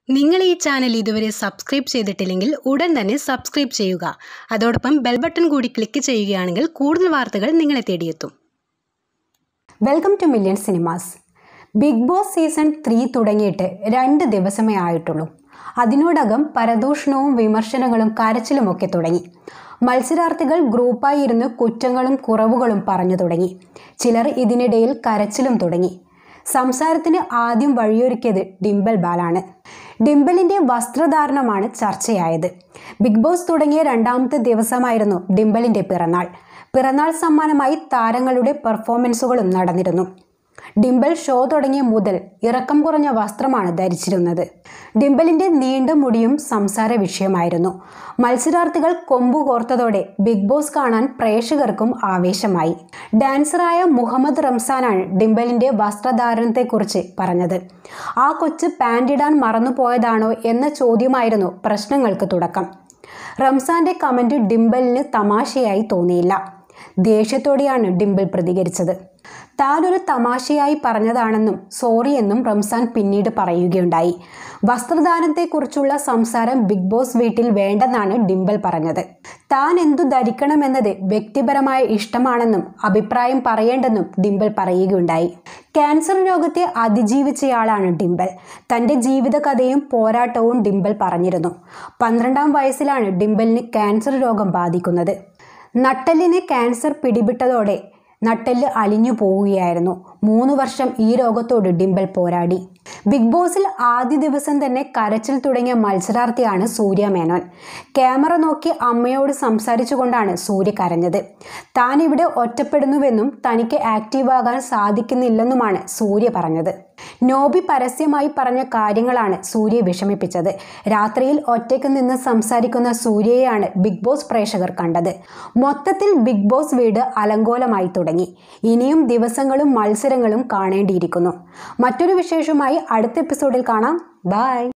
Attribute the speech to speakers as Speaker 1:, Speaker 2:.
Speaker 1: നിങ്ങൾ ഈ ചാനൽ ഇതുവരെ സബ്സ്ക്രൈബ് ചെയ്തിട്ടില്ലെങ്കിൽ ഉടൻ തന്നെ സബ്സ്ക്രൈബ് ചെയ്യുക അതോടൊപ്പം ബെൽ ബട്ടൺ കൂടി ക്ലിക്ക് ചെയ്യുകയാണെങ്കിൽ കൂടുതൽ വാർത്തകൾ നിങ്ങളെ തേടിയെത്തും
Speaker 2: welcome to million cinemas big boss season three തുടങ്ങിയിട്ട് രണ്ട് ദിവസമേ ആയിട്ടുള്ളൂ അതിനോടകം പരദൂഷണവും വിമർശനങ്ങളും കരച്ചിലുമൊക്കെ തുടങ്ങി മത്സരാർത്ഥികൾ ഗ്രൂപ്പായി ഇരുന്ന് കുറ്റങ്ങളും കുറവുകളും പറഞ്ഞു തുടങ്ങി ചിലർ ഇതിനിടയിൽ കരച്ചിലും തുടങ്ങി സംസാരത്തിന് ആദ്യം വഴിയൊരുക്കിയത് ഡിംബൽ ബാലാണ് ഡിംബലിന്റെ വസ്ത്രധാരണമാണ് ചർച്ചയായത് ബിഗ് ബോസ് തുടങ്ങിയ രണ്ടാമത്തെ ദിവസമായിരുന്നു ഡിംബലിന്റെ പിറന്നാൾ പിറന്നാൾ സമ്മാനമായി താരങ്ങളുടെ പെർഫോമൻസുകളും നടന്നിരുന്നു ഡിംബൽ ഷോ തുടങ്ങിയ മുതൽ ഇറക്കം കുറഞ്ഞ വസ്ത്രമാണ് ധരിച്ചിരുന്നത് ഡിംബലിന്റെ നീണ്ട മുടിയും സംസാര വിഷയമായിരുന്നു മത്സരാർത്ഥികൾ കൊമ്പു കോർത്തതോടെ ബിഗ് ബോസ് കാണാൻ പ്രേക്ഷകർക്കും ആവേശമായി ഡാൻസറായ മുഹമ്മദ് റംസാനാണ് ഡിംബലിന്റെ വസ്ത്രധാരണത്തെക്കുറിച്ച് പറഞ്ഞത് ആ കൊച്ച് പാൻ്റ് ഇടാൻ മറന്നുപോയതാണോ എന്ന ചോദ്യമായിരുന്നു പ്രശ്നങ്ങൾക്ക് തുടക്കം റംസാന്റെ കമന്റ് ഡിംബലിന് തമാശയായി തോന്നിയില്ല ദേഷ്യത്തോടെയാണ് ഡിംബിൾ പ്രതികരിച്ചത് താനൊരു തമാശയായി പറഞ്ഞതാണെന്നും സോറി എന്നും റംസാൻ പിന്നീട് പറയുകയുണ്ടായി വസ്ത്രദാനത്തെക്കുറിച്ചുള്ള സംസാരം ബിഗ് ബോസ് വീട്ടിൽ വേണ്ടെന്നാണ് ഡിംബൽ പറഞ്ഞത് താൻ എന്തു ധരിക്കണമെന്നത് വ്യക്തിപരമായ ഇഷ്ടമാണെന്നും അഭിപ്രായം പറയേണ്ടെന്നും ഡിംബൽ പറയുകയുണ്ടായി ക്യാൻസർ രോഗത്തെ അതിജീവിച്ചയാളാണ് ഡിംബൽ തൻ്റെ ജീവിതകഥയും പോരാട്ടവും ഡിംബൽ പറഞ്ഞിരുന്നു പന്ത്രണ്ടാം വയസ്സിലാണ് ഡിംബലിന് ക്യാൻസർ രോഗം ബാധിക്കുന്നത് നട്ടലിന് ക്യാൻസർ പിടിപെട്ടതോടെ നട്ടെല്ല് അലിഞ്ഞു പോവുകയായിരുന്നു മൂന്ന് വർഷം ഈ രോഗത്തോട് ഡിംബൽ പോരാടി ബിഗ് ബോസിൽ ആദ്യ ദിവസം തന്നെ കരച്ചിൽ തുടങ്ങിയ മത്സരാർത്ഥിയാണ് സൂര്യ മേനോൻ ക്യാമറ നോക്കി അമ്മയോട് സംസാരിച്ചുകൊണ്ടാണ് സൂര്യ കരഞ്ഞത് താൻ ഇവിടെ ഒറ്റപ്പെടുന്നുവെന്നും തനിക്ക് ആക്റ്റീവാകാൻ സാധിക്കുന്നില്ലെന്നുമാണ് സൂര്യ പറഞ്ഞത് നോബി പരസ്യമായി പറഞ്ഞ കാര്യങ്ങളാണ് സൂര്യ വിഷമിപ്പിച്ചത് രാത്രിയിൽ ഒറ്റയ്ക്ക് നിന്ന് സംസാരിക്കുന്ന സൂര്യയെയാണ് ബിഗ് ബോസ് പ്രേക്ഷകർ കണ്ടത് മൊത്തത്തിൽ ബിഗ് ബോസ് വീട് അലങ്കോലമായി തുടങ്ങി ഇനിയും ദിവസങ്ങളും മത്സരങ്ങളും കാണേണ്ടിയിരിക്കുന്നു മറ്റൊരു വിശേഷമായി അടുത്ത എപ്പിസോഡിൽ കാണാം ബൈ